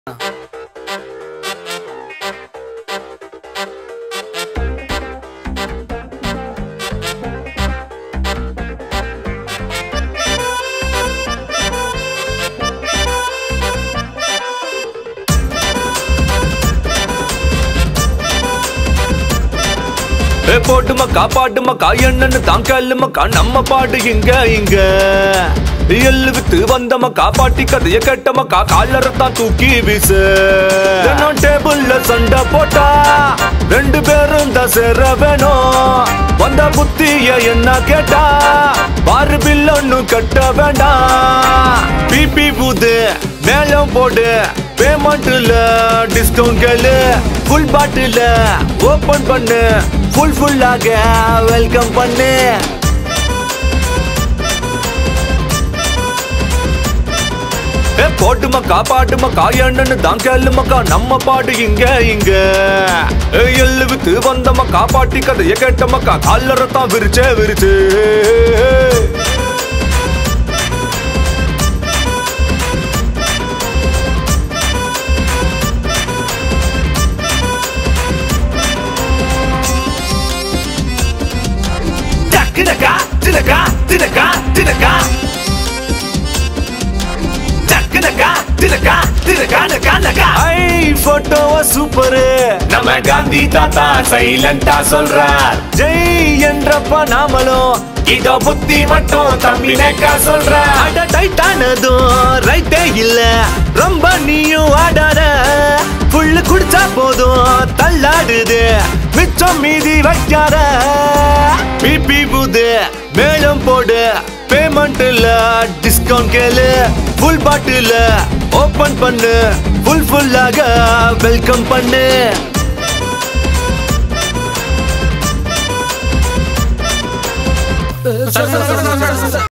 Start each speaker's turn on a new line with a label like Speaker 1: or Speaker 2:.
Speaker 1: ஏ போட்டுமக்கா பாட்டுமக்கா என்னன்னு தான் கேளுமக்கா நம்ம பாடு இங்க இங்க எள்ளு வித்து வந்தமக்கா பாட்டி கதைய கேட்டமக்கா காலரத்தான் தூக்கி வீசு தினம் டேபிள்ல சண்டை போட்டா ரெண்டு பேரும் தான் சேர வேணும் வந்த புத்திய என்ன கேட்டா பாரு பில் ஒன்னும் கட்ட வேண்டாம் பிபி பூது மேலம் போடு பேமெண்ட்ல டிஸ்கவுண்ட் கேளு ஃபுல் பாட்டில ஓபன் பண்ணு ஃபுல் ஃபுல்லாக வெல்கம் பண்ணு ஏ போட்டுமக்கா பாட்டுமக்கா என்னன்னு தான் கேளுமக்கா நம்ம பாடு இங்க இங்க ஏ, எள்ளு வித்து வந்தமக்கா பாட்டி கதைய கேட்டமக்கா காலரத்தான் விரிச்சே விரிச்சு டக்குனக்கா தினக்கா தினக்கா தினக்கா டக்குனக்கா தினக்கா தினக்கா நக்கா நக்கா ஐ போட்டோவ சூப்பரு நம்ம காந்தி தாத்தா சைலண்டா சொல்றார் ஜெய் என்றப்ப நாமளும் இதோ புத்தி மட்டும் தம்பி நக்கா சொல்ற அட டைட்டானதும் ரைட்டே இல்ல ரொம்ப நீயும் ஆடாத புல்லு குடிச்சா போதும் தள்ளாடுது மிச்சம் மீதி வைக்காத பிபி புது மேலும் போடு பேமெண்ட்ல டிஸ்கவுண்ட் கேளு ஃபுல் பாட்டில் ஓபன் பண்ணு ஃபுல் ஃபுல்லாக வெல்கம் பண்ணு